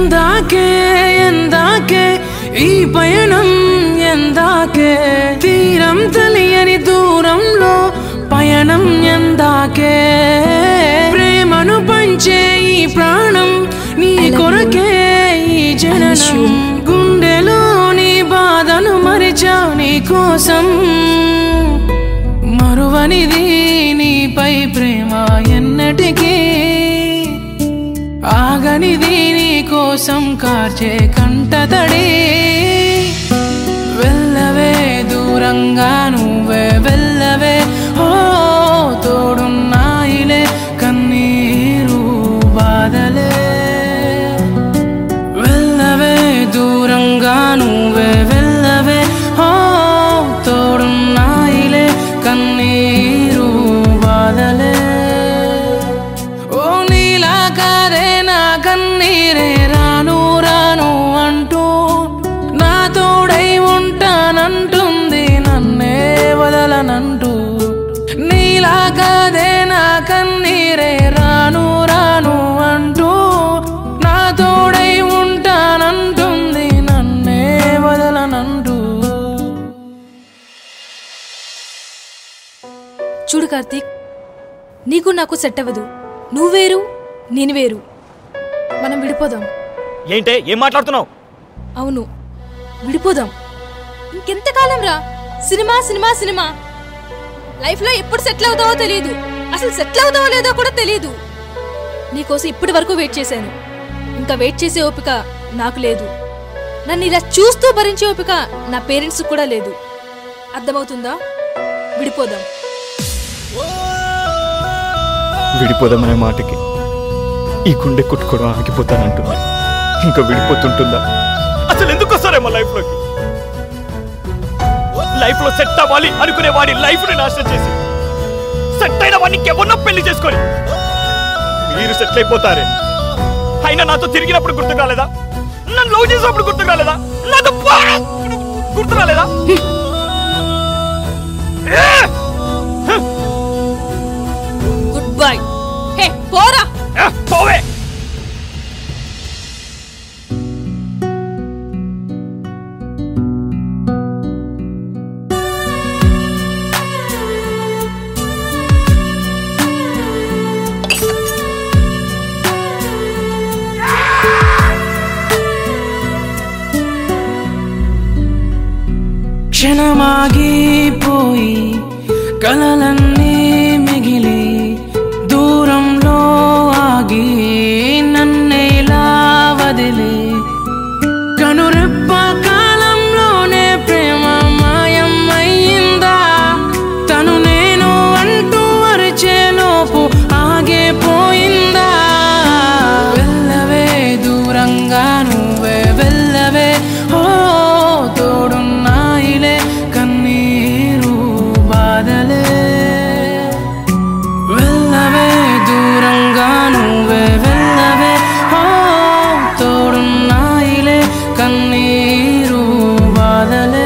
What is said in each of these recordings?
ఎందాకే ఎందాకే ఈ పయనం ఎందాకే తీరం తెలియని దూరంలో పయనం ఎందాకే ప్రేమను పంచే ఈ ప్రాణం నీ కొరకే ఈ జననం గుండెలో నీ బాధను మరిచా నీ కోసం మరువనిది నీపై ప్రేమ ఎన్నటికీ ఆగనిది నీ కోసం కార్చే కంటతడి వెళ్ళవే దూరంగా నువ్వే వెళ్ళవే ఓ తోడున్నాయిలే కన్నీరు బాధలే వెళ్ళవే దూరంగా నువ్వే వెళ్ళవే ఓ తోడున్నాయిలే కన్నీరు బాధలే ఓ నీలా కాదే నా కన్నీరే రాను రాను అంటూ నా తోడై ఉంటానంటుంది నన్నే వదలనంటూ నీలా కాదే నా కన్నీరే రాను రాను అంటూ నా తోడై ఉంటానంటుంది నన్నే వదలనంటూ చూడు కార్తీక్ నీకు నాకు సెట్ అవ్వదు నువ్వు వేరు నేను వేరు మనం విడిపోదాం ఏంటే ఏం మాట్లాడుతున్నావు అవును విడిపోదాం ఇంకెంతకాలం రా సినిమా సినిమా సినిమా లైఫ్లో ఎప్పుడు సెటిల్ అవుతావో తెలియదు అసలు సెటిల్ అవుతావో లేదో కూడా తెలియదు నీకోసం ఇప్పటి వరకు వెయిట్ చేశాను ఇంకా వెయిట్ చేసే ఓపిక నాకు లేదు నన్ను ఇలా చూస్తూ భరించే ఓపిక నా పేరెంట్స్ కూడా లేదు అర్థమవుతుందా విడిపోదాం విడిపోదామనే మాటకి ఈ గుండె కొట్టుకోవడం ఆగిపోతానంటుంది ఇంకా విడిపోతుంటుందా అసలు ఎందుకు వస్తారేమో లైఫ్ లోకి లైఫ్ లో సెట్ అవ్వాలి అనుకునే వాడి లైఫ్ ని నాశనం చేసి సెట్ అయిన వాడిని ఎవరినో పెళ్లి చేసుకొని మీరు సెటిల్ అయిపోతారే అయినా నాతో తిరిగినప్పుడు గుర్తు రాలేదా నన్ను లవ్ చేసినప్పుడు గుర్తు రాలేదా నాతో పా- గుర్తు రాలేదా ఏ! గుడ్ బై హే పోరా ఏ, పోవే క్షణమాగిపోయి కలలన్నీ మిగిలి దూరంలో ఆగి నన్నేలా వదిలి కనురెప్ప కాలంలోనే ప్రేమ మాయం అయ్యిందా తను నేను అంటూ అరిచేలోపు ఆగే పోయిందా వెళ్ళవే దూరంగా నువ్వే వెళ్ళవే ఓ తోడున్నాయిలే కన్నీరు బాధలే వెళ్ళవే దూరంగా నువ్వే వెళ్ళవే ఓ తోడున్నాయిలే కన్నీరు బాధలే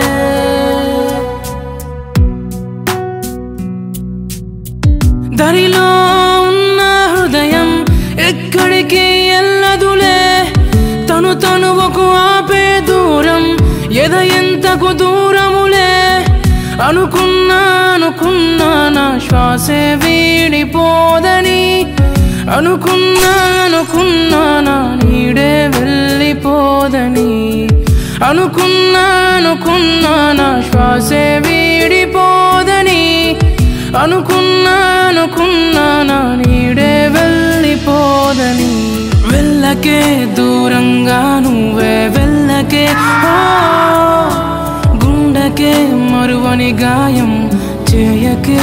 దరిలో ఉన్న హృదయం ఎక్కడికి ఎల్లదులే తను తనువకు ఆపే దూరం ఎద ఎంతకు దూరములే అనుకున్నా అనుకున్నా నా శ్వాసే వీడిపోదని అనుకున్నా అనుకున్నా నా నీడే వెళ్ళిపోదని అనుకున్నా అనుకున్నా నా శ్వాసే వీడిపోదని అనుకున్నా అనుకున్నా నా నీడే వెళ్ళిపోదని వెళ్ళకే దూరంగా నువ్వే వెళ్ళకే ఓ గుండెకే మరువని గాయం చేయకే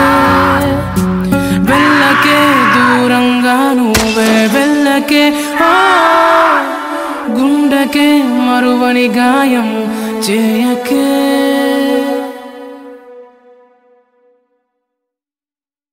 వెళ్ళకే దూరంగా నువ్వే వెళ్ళకే ఓ గుండెకే మరువని గాయం చేయకే